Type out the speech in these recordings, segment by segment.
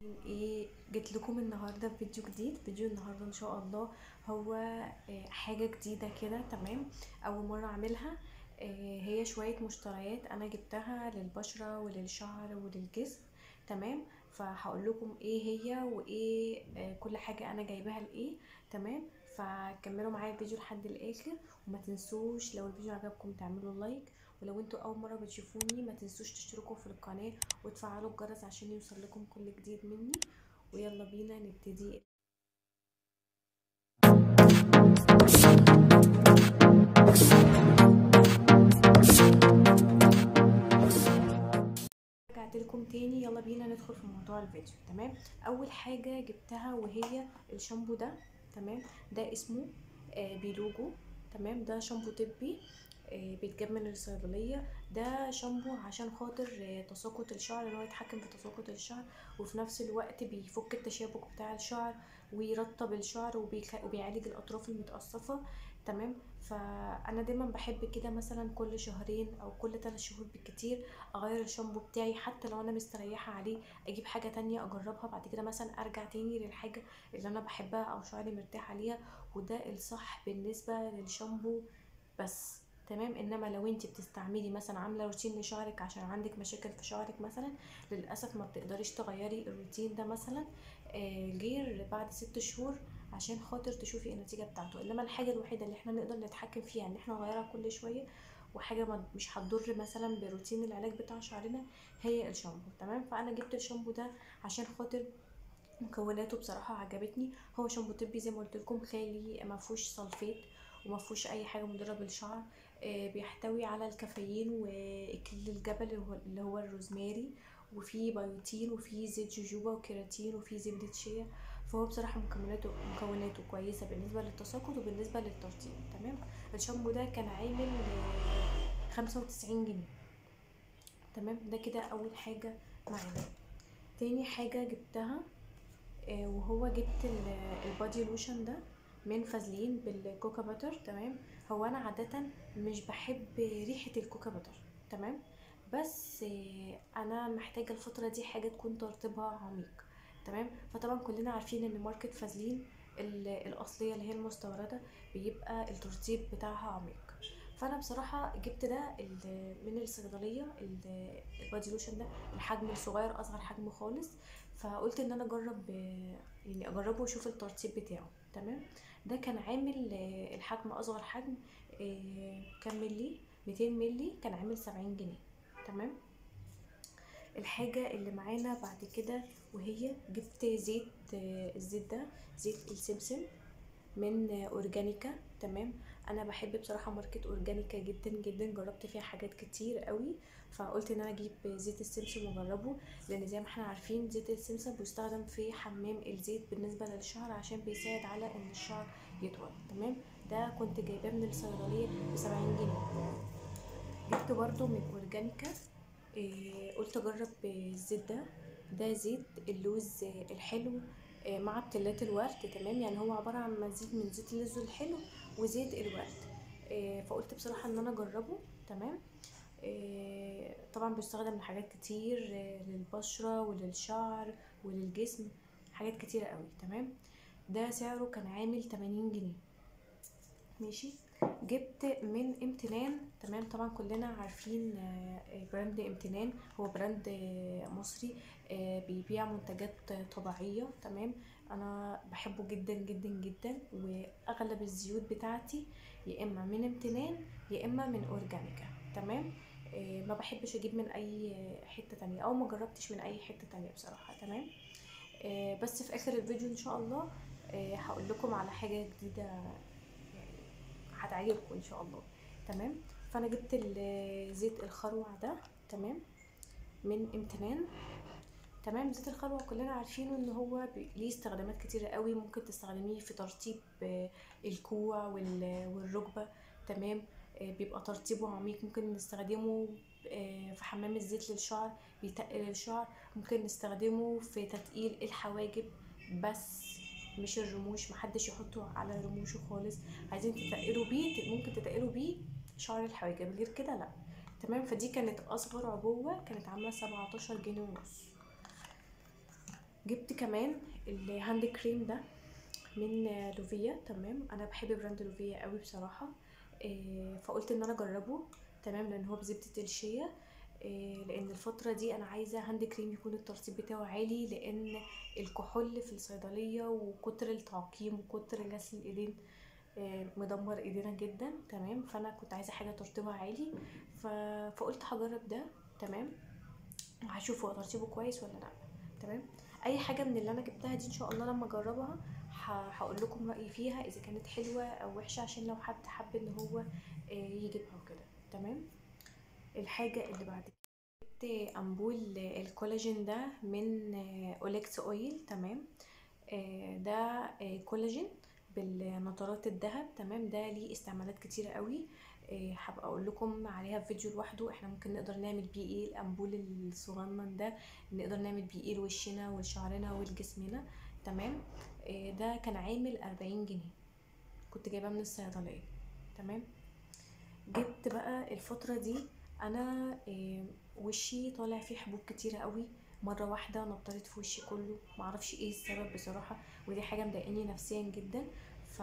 ايه جيت لكم النهارده بفيديو جديد فيديو النهارده ان شاء الله هو آه، حاجه جديده كده تمام اول مره اعملها آه، هي شويه مشتريات انا جبتها للبشره وللشعر وللجسم تمام فهقول لكم ايه هي وايه آه، كل حاجه انا جايباها لايه تمام فكملوا معايا الفيديو لحد الاخر وما تنسوش لو الفيديو عجبكم تعملوا لايك ولو انتوا اول مره بتشوفوني ما تنسوش تشتركوا في القناه وتفعلوا الجرس عشان يوصل لكم كل جديد مني ويلا بينا نبتدي رجعت لكم تاني يلا بينا ندخل في موضوع الفيديو تمام اول حاجه جبتها وهي الشامبو ده تمام ده اسمه آه بيلوجو تمام ده شامبو طبي آه بيتجاب من الصيدليه ده شامبو عشان خاطر آه تساقط الشعر اللي هو يتحكم في تساقط الشعر وفي نفس الوقت بيفك التشابك بتاع الشعر ويرطب الشعر وبيخ... وبيعالج الاطراف المتقصفه تمام فانا دايما بحب كده مثلا كل شهرين او كل ثلاث شهور بالكتير اغير الشامبو بتاعي حتى لو انا مستريحه عليه اجيب حاجه تانية اجربها بعد كده مثلا ارجع تاني للحاجه اللي انا بحبها او شعري مرتاح عليها وده الصح بالنسبه للشامبو بس تمام انما لو انت بتستعملي مثلا عامله روتين لشعرك عشان عندك مشاكل في شعرك مثلا للاسف ما بتقدريش تغيري الروتين ده مثلا آه غير بعد ست شهور عشان خاطر تشوفي النتيجه بتاعته انما الحاجه الوحيده اللي احنا نقدر نتحكم فيها ان احنا نغيرها كل شويه وحاجه ما مش هتضر مثلا بروتين العلاج بتاع شعرنا هي الشامبو تمام فانا جبت الشامبو ده عشان خاطر مكوناته بصراحه عجبتني هو شامبو طبي زي ما قلت لكم خالي ما فيهوش سلفيت وما فيهوش اي حاجه مضره بالشعر آه بيحتوي على الكافيين واكليل الجبل اللي هو الروزماري وفي بيوتين وفي زيت جوجوبا وكيراتين وفي زبده شيا فهو بصراحه مكوناته مكوناته كويسه بالنسبه للتساقط وبالنسبه للترطيب تمام الشامبو ده كان عامل خمسة وتسعين جنيه تمام ده كده اول حاجه معانا تاني حاجه جبتها آه وهو جبت البادي لوشن ده من فازلين بالكوكا باتر تمام هو انا عاده مش بحب ريحه الكوكا باتر تمام بس آه انا محتاجه الفتره دي حاجه تكون ترطيبها عميق تمام فطبعا كلنا عارفين ان ماركه فازلين الاصليه اللي هي المستورده بيبقى الترطيب بتاعها عميق فانا بصراحه جبت ده من الصيدليه البادي لوشن ده الحجم الصغير اصغر حجم خالص فقلت ان انا اجرب يعني اجربه واشوف الترطيب بتاعه تمام ده كان عامل الحجم اصغر حجم كام ملي 200 ملي كان عامل 70 جنيه تمام الحاجة اللي معانا بعد كده وهي جبت زيت الزيت ده زيت السمسم من اورجانيكا تمام انا بحب بصراحه ماركه اورجانيكا جدا جدا جربت فيها حاجات كتير قوي فقلت ان انا اجيب زيت السمسم واجربه لان زي ما احنا عارفين زيت السمسم بيستخدم في حمام الزيت بالنسبه للشعر عشان بيساعد على ان الشعر يطول تمام ده كنت جايباه من الصيدليه ب 70 جنيه جبت برده من اورجانيكا إيه قلت اجرب الزيت ده ده زيت اللوز الحلو إيه مع بتلات الورد تمام يعني هو عباره عن مزيج من زيت اللوز الحلو وزيت الورد إيه فقلت بصراحه ان انا اجربه تمام طبعا بيستخدم لحاجات كتير للبشره وللشعر وللجسم حاجات كتيره قوي تمام ده سعره كان عامل 80 جنيه ماشي جبت من امتنان تمام طبعا كلنا عارفين براند امتنان هو براند مصري بيبيع منتجات طبيعية تمام انا بحبه جدا جدا جدا واغلب الزيوت بتاعتي يا اما من امتنان يا اما من اورجانيكا تمام ما بحبش اجيب من اي حتة تانية او ما جربتش من اي حتة تانية بصراحة تمام بس في اخر الفيديو ان شاء الله هقول لكم على حاجة جديدة هتعجبكم ان شاء الله تمام فانا جبت زيت الخروع ده تمام من امتنان تمام زيت الخروع كلنا عارفينه ان هو ليه استخدامات كتيره قوي ممكن تستخدميه في ترطيب الكوع والركبه تمام بيبقى ترطيبه عميق ممكن نستخدمه في حمام الزيت للشعر بيتقل الشعر ممكن نستخدمه في تتقيل الحواجب بس مش الرموش محدش يحطه على رموشه خالص عايزين تتقلوا بيه ممكن تتقلوا بيه شعر الحواجب غير كده لا تمام فدي كانت اصغر عبوه كانت عامله 17 جنيه ونص جبت كمان الهاند كريم ده من لوفيا تمام انا بحب براند لوفيا قوي بصراحه إيه، فقلت ان انا اجربه تمام لان هو بزبده الشيا إيه، لان الفتره دي انا عايزه هاند كريم يكون الترطيب بتاعه عالي لان الكحول في الصيدليه وكتر التعقيم وكتر غسل الايدين إيه، مدمر ايدينا جدا تمام فانا كنت عايزه حاجه ترطيبها عالي ف... فقلت هجرب ده تمام هشوف هو ترطيبه كويس ولا لا تمام اي حاجه من اللي انا جبتها دي ان شاء الله لما اجربها هقول لكم رايي فيها اذا كانت حلوه او وحشه عشان لو حد حب ان هو آه، يجيبها وكده تمام الحاجه اللي بعد كده جبت امبول الكولاجين ده من آه، اوليكس اويل تمام آه، ده آه، كولاجين بالنطرات الذهب تمام ده ليه استعمالات كتيره قوي آه، هبقى اقول لكم عليها في فيديو لوحده احنا ممكن نقدر نعمل بيه ايه الامبول الصغنن ده نقدر نعمل بيه ايه لوشنا ولشعرنا ولجسمنا تمام آه، ده كان عامل أربعين جنيه كنت جايباه من الصيدلية تمام جبت بقى الفترة دي انا آه، وشي طالع فيه حبوب كتيرة قوي مرة واحدة نطرت في وشي كله معرفش ايه السبب بصراحة ودي حاجة مضايقاني نفسيا جدا ف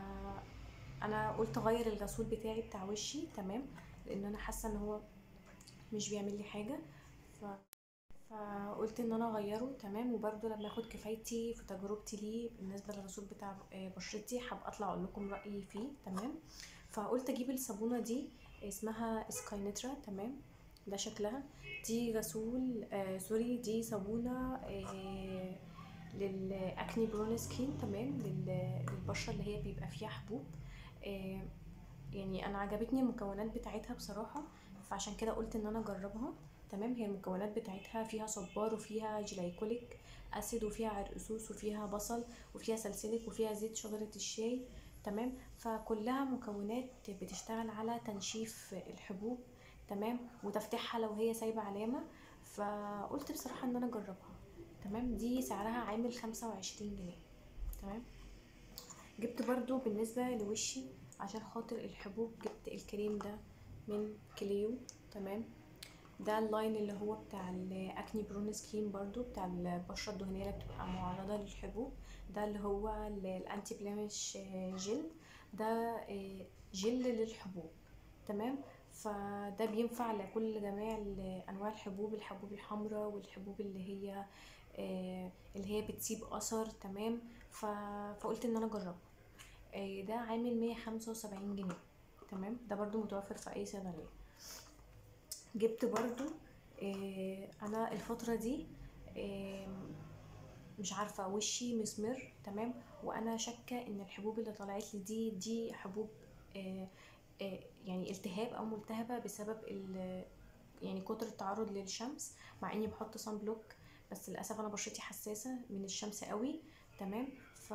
انا قلت اغير الغسول بتاعي بتاع وشي تمام لان انا حاسة ان هو مش بيعمل لي حاجة ف... فقلت ان انا اغيره تمام وبرده لما اخد كفايتي في تجربتي ليه بالنسبه للغسول بتاع آه، بشرتي هبقى اطلع اقول لكم رايي فيه تمام فقلت اجيب الصابونه دي اسمها سكاينترا تمام ده شكلها دي غسول آه سوري دي صابونه آه للاكني برون سكين تمام لل- للبشره اللي هي بيبقى فيها حبوب آه يعني انا عجبتني المكونات بتاعتها بصراحه فعشان كده قلت ان انا اجربها تمام هي المكونات بتاعتها فيها صبار وفيها جلايكوليك اسيد وفيها عرقسوس وفيها بصل وفيها سلسلك وفيها زيت شجرة الشاي تمام فكلها مكونات بتشتغل على تنشيف الحبوب تمام وتفتيحها لو هي سايبة علامة فقلت بصراحة ان انا اجربها تمام دي سعرها عامل خمسة وعشرين جنيه تمام جبت برضو بالنسبة لوشي عشان خاطر الحبوب جبت الكريم ده من كليو تمام ده اللاين اللي هو بتاع الاكني برون سكين برضو بتاع البشره الدهنيه اللي بتبقى معرضه للحبوب ده اللي هو ال- الانتي بليمش جل ده آه، جل للحبوب تمام فده بينفع لكل جميع ال- انواع الحبوب الحبوب الحمراء والحبوب اللي هي آه، اللي هي بتسيب اثر تمام ف... فقلت ان انا اجربه آه، ده عامل مية خمسة وسبعين جنيه تمام ده برضو متوفر في اي صيدليه جبت برضو آه، انا الفترة دي آه، مش عارفة وشي مسمر تمام وانا شاكة ان الحبوب اللي طلعت لي دي دي حبوب آه، آه، يعني التهاب او ملتهبة بسبب ال يعني كتر التعرض للشمس مع اني بحط صن بلوك بس للاسف انا بشرتي حساسة من الشمس قوي تمام ف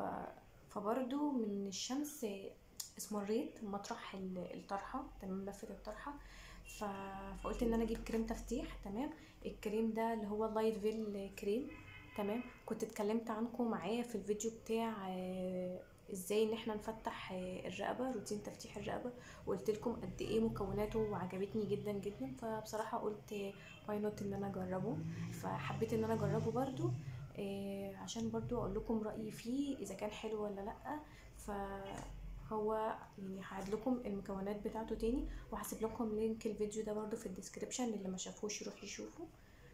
فبرضو من الشمس اسمريت مطرح ال- الطرحة تمام لفة الطرحة ف... فقلت ان انا اجيب كريم تفتيح تمام الكريم ده اللي هو اللايت فيل كريم تمام كنت اتكلمت عنكم معايا في الفيديو بتاع آه، ازاي ان احنا نفتح آه، الرقبه روتين تفتيح الرقبه وقلت لكم قد ايه مكوناته وعجبتني جدا جدا فبصراحه قلت واي نوت ان انا اجربه فحبيت ان انا اجربه برضو آه، عشان برضو اقول لكم رايي فيه اذا كان حلو ولا لا فهو يعني هعد لكم المكونات بتاعته تاني وهسيب لكم لينك الفيديو ده برضو في الديسكريبشن اللي ما شافوش يروح يشوفه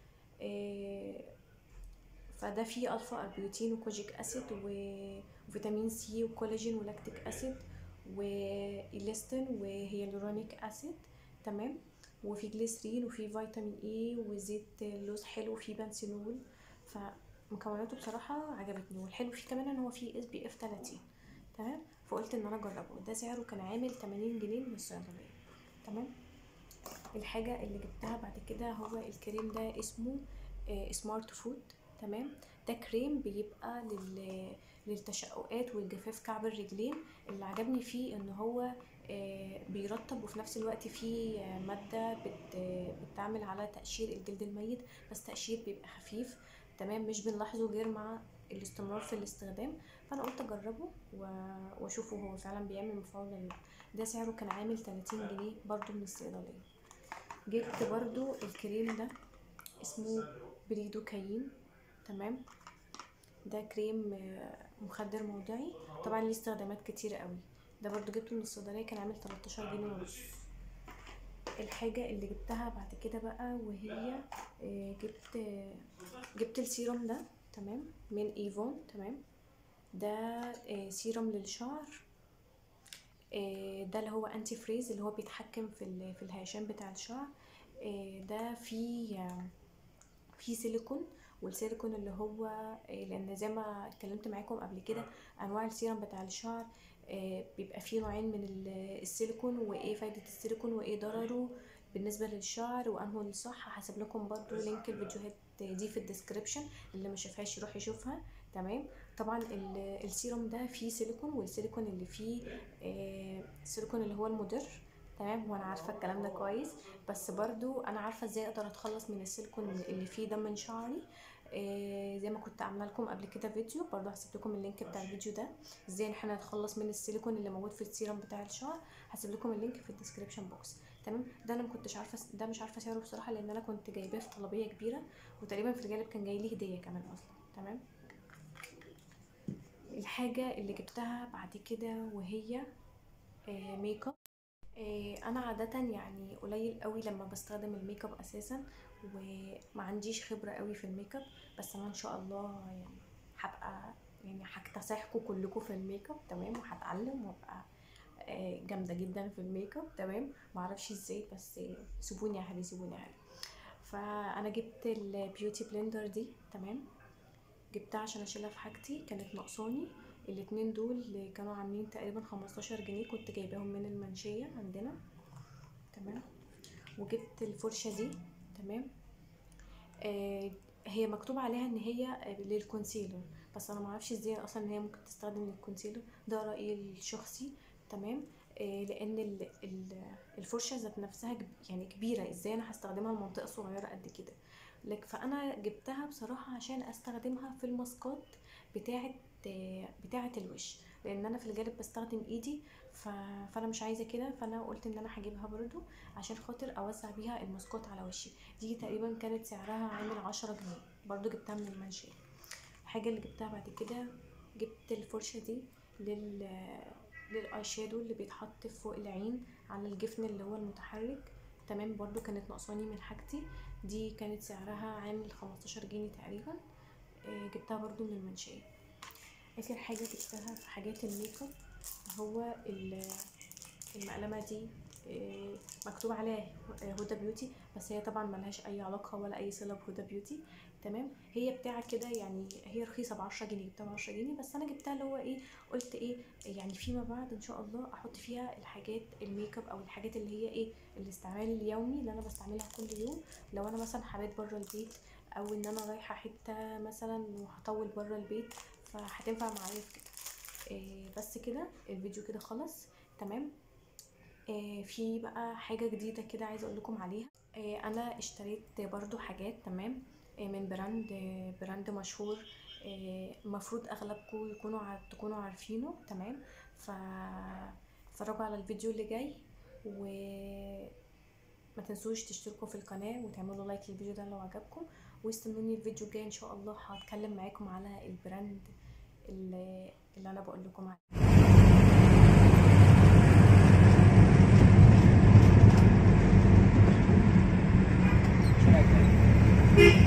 آه، فده فيه الفا اربيوتين وكوجيك اسيد و- وفيتامين سي وكولاجين ولاكتيك اسيد وإيلاستين وهيالورونيك اسيد تمام وفي جليسرين وفي فيتامين اي وزيت لوز حلو وفي بنسينول فمكوناته بصراحة عجبتني والحلو فيه كمان ان هو فيه اس بي اف 30 تمام فقلت ان انا اجربه ده سعره كان عامل 80 جنيه من الصيدلية تمام الحاجة اللي جبتها بعد كده هو الكريم ده اسمه آه، سمارت فود تمام ده كريم بيبقى لل... للتشققات والجفاف كعب الرجلين اللي عجبني فيه ان هو آه، بيرطب وفي نفس الوقت فيه آه، مادة بت... بتعمل على تقشير الجلد الميت بس تقشير بيبقى خفيف تمام مش بنلاحظه غير مع الاستمرار في الاستخدام فانا قلت اجربه و... واشوفه هو فعلا بيعمل مفعول ولا لا ده سعره كان عامل 30 جنيه برضو من الصيدلية جبت برضو الكريم ده اسمه بريدوكاين تمام ده كريم آه، مخدر موضعي طبعا ليه استخدامات كتيرة قوي ده برضو جبته من الصيدليه كان عامل 13 جنيه ونص الحاجة اللي جبتها بعد كده بقى وهي آه، جبت آه، جبت السيروم ده تمام من ايفون تمام ده آه، سيروم للشعر آه، ده اللي هو انتي فريز اللي هو بيتحكم في ال- في الهيشان بتاع الشعر آه، ده فيه آه، فيه سيليكون والسيليكون اللي هو آه، لان زي ما اتكلمت معاكم قبل كده انواع السيرم بتاع الشعر آه، بيبقى فيه نوعين من ال- السيليكون وايه فايدة السيليكون وايه ضرره بالنسبة للشعر وانه الصح هسيب لكم برضو لينك الفيديوهات دي في الديسكريبشن اللي ما شافهاش يروح يشوفها تمام طبعا ال- السيروم ده فيه سيليكون والسيليكون اللي فيه آه، السيليكون اللي هو المضر تمام وانا عارفه الكلام ده كويس بس برضو انا عارفه ازاي اقدر اتخلص من السيليكون اللي فيه ده من شعري آه زي ما كنت عامله لكم قبل كده فيديو برضو هسيب لكم اللينك بتاع الفيديو ده ازاي احنا نتخلص من السيليكون اللي موجود في السيرم بتاع الشعر هسيب لكم اللينك في الديسكريبشن بوكس تمام ده انا ما كنتش عارفه ده مش عارفه سعره بصراحه لان انا كنت جايباه في طلبيه كبيره وتقريبا في الغالب كان جاي لي هديه كمان اصلا تمام الحاجه اللي جبتها بعد كده وهي آه ميك اب آه، انا عاده يعني قليل قوي لما بستخدم الميك اب اساسا وما عنديش خبره قوي في الميك اب بس انا ان شاء الله يعني هبقى يعني هكتسحكم كلكم في الميك اب تمام وهتعلم وابقى آه، جامده جدا في الميك اب تمام معرفش ازاي بس آه، سيبوني يا اهلي سيبوني يا اهلي فانا جبت البيوتي بلندر دي تمام جبتها عشان اشيلها في حاجتي كانت ناقصاني الاتنين دول كانوا عاملين تقريبا 15 جنيه كنت جايباهم من المنشية عندنا تمام وجبت الفرشة دي تمام آه هي مكتوب عليها ان هي آه، للكونسيلر بس انا معرفش ازاي اصلا ان هي ممكن تستخدم للكونسيلر ده رأيي الشخصي تمام آه لان ال- ال- الفرشة ذات نفسها كب- يعني كبيرة ازاي انا هستخدمها لمنطقة صغيرة قد كده لك فانا جبتها بصراحة عشان استخدمها في الماسكات بتاعة بتاعة الوش لان انا في الغالب بستخدم ايدي ف... فانا مش عايزه كده فانا قلت ان انا هجيبها برضو عشان خاطر اوزع بيها الماسكات على وشي دي تقريبا كانت سعرها عامل عشرة جنيه برضو جبتها من المنشية الحاجه اللي جبتها بعد كده جبت الفرشه دي لل للاي شادو اللي بيتحط فوق العين على الجفن اللي هو المتحرك تمام برضو كانت ناقصاني من حاجتي دي كانت سعرها عامل 15 جنيه تقريبا آه، جبتها برضو من المنشية اخر حاجه جبتها في حاجات الميك اب هو ال- المقلمه دي آه، مكتوب عليها هدى بيوتي بس هي طبعا ملهاش اي علاقه ولا اي صله بهدى بيوتي تمام هي بتاعه كده يعني هي رخيصه ب 10 جنيه جبتها ب 10 جنيه بس انا جبتها اللي هو ايه قلت ايه يعني فيما بعد ان شاء الله احط فيها الحاجات الميك اب او الحاجات اللي هي ايه الاستعمال اليومي اللي انا بستعملها كل يوم لو انا مثلا حبيت بره البيت او ان انا رايحه حته مثلا وهطول بره البيت فهتنفع معايا في كده إيه بس كده الفيديو كده خلص تمام إيه في بقى حاجه جديده كده عايزه اقول لكم عليها إيه انا اشتريت برضو حاجات تمام إيه من براند إيه براند مشهور إيه المفروض اغلبكم يكونوا ع- تكونوا عارفينه تمام ف اتفرجوا على الفيديو اللي جاي و ما تنسوش تشتركوا في القناة وتعملوا لايك للفيديو ده لو عجبكم واستنوني الفيديو الجاي ان شاء الله هتكلم معاكم على البراند اللي, اللي انا بقول لكم عليه شو رايك؟